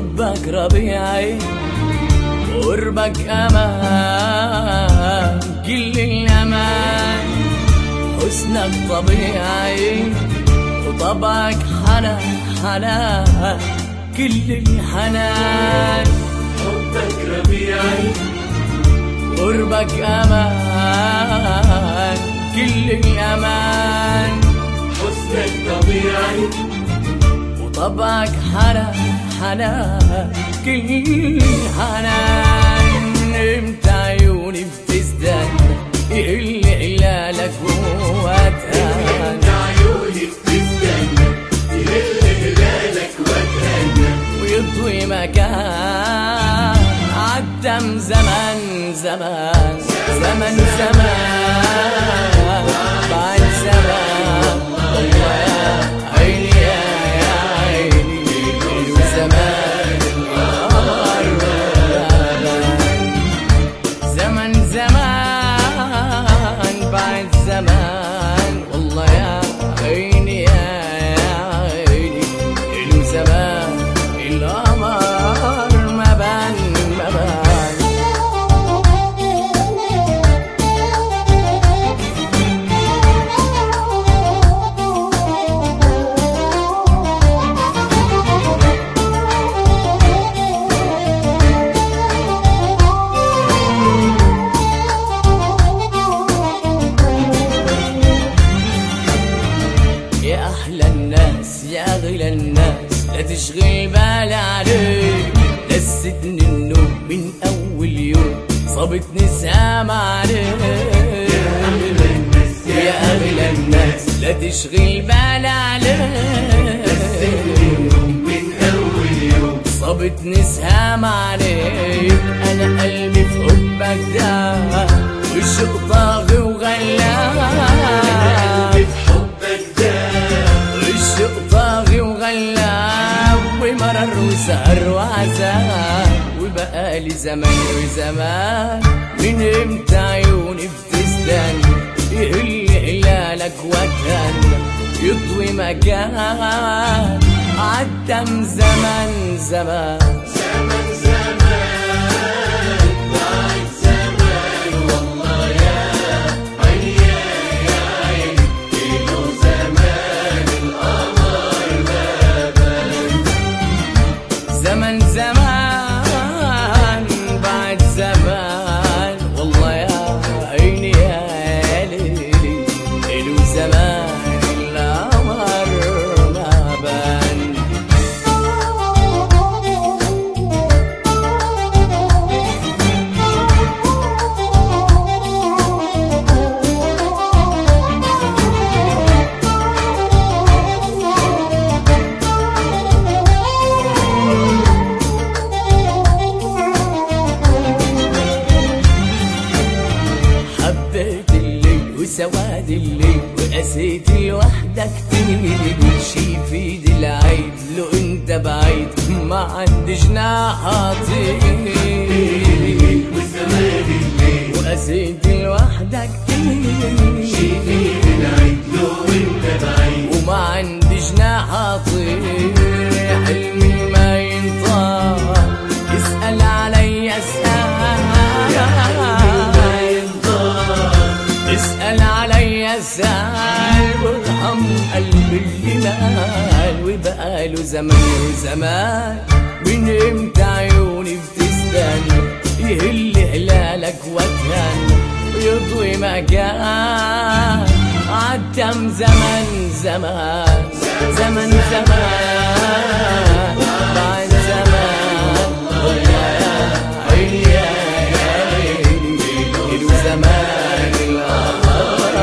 حبك ربيعي قربك أمان كل الأمان حسنك طبيعي وطبعك حنان حنان كل الحنان حبك ربيعي قربك أمان كل الأمان حسنك طبيعي وطبعك حنان حنان كل حنان امتى عيوني بتستنى يقل هلالك واتهان انت عيوني بتستنى يهل هلالك واتهنى ويطوي مكان عدم زمن زمان زمن زمان بعد زمان الله يا عيني يا يا عيني ليل زمان القمر غابان زمن زمان بعد زمان والله يا عيني يا عيني له زمان القمر ما بان ما بان يا احلى الناس يا اغلى الناس لا تشغل بال عليك لستني النوم من اول يوم صابتني سام عليك يا اغلى الناس لا تشغل بال عليك من اول يوم صابتني سهام عليك انا قلبي في حبك ده والشوق طاغي وغلاب قلبي في حبك ده الشوق طاغي وغلاب ومرر وسهر وعذاب وبقالي زمان وزمان من امتى عيوني بتستنى يهل هلالك واتهنى يطوي مكان عدم زمن زمان زمن زمان بعد زمان والله يا عيني يا يا عيني له زمان القمر غابان زمن زمان بعد زمان والله يا عيني يا ليلي له زمان القمر ما بان حبيت الليل وسواد الليل وقسيت لوحدك تمشي في ايد العيد لو انت بعيد ما عندي جناح اطير وزمان الليل وقسيت لوحدك تمشي شيفي العيد لو انت بعيد وما عندي جناح اطير حلمي ما ينطق اسأل علي اسأل اسأل علي اسأل وارحم قلبي اللي مال وبقاله زمان وزمان من امتى عيوني بتستنى يهل هلالك واتهنى ويطوي مكان عدم زمن زمان زمن زمان بعد زمان والله يا عيني يا عيني له زمان القمر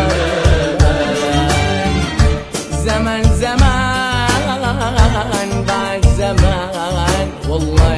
زمن زمان بعد زمان والله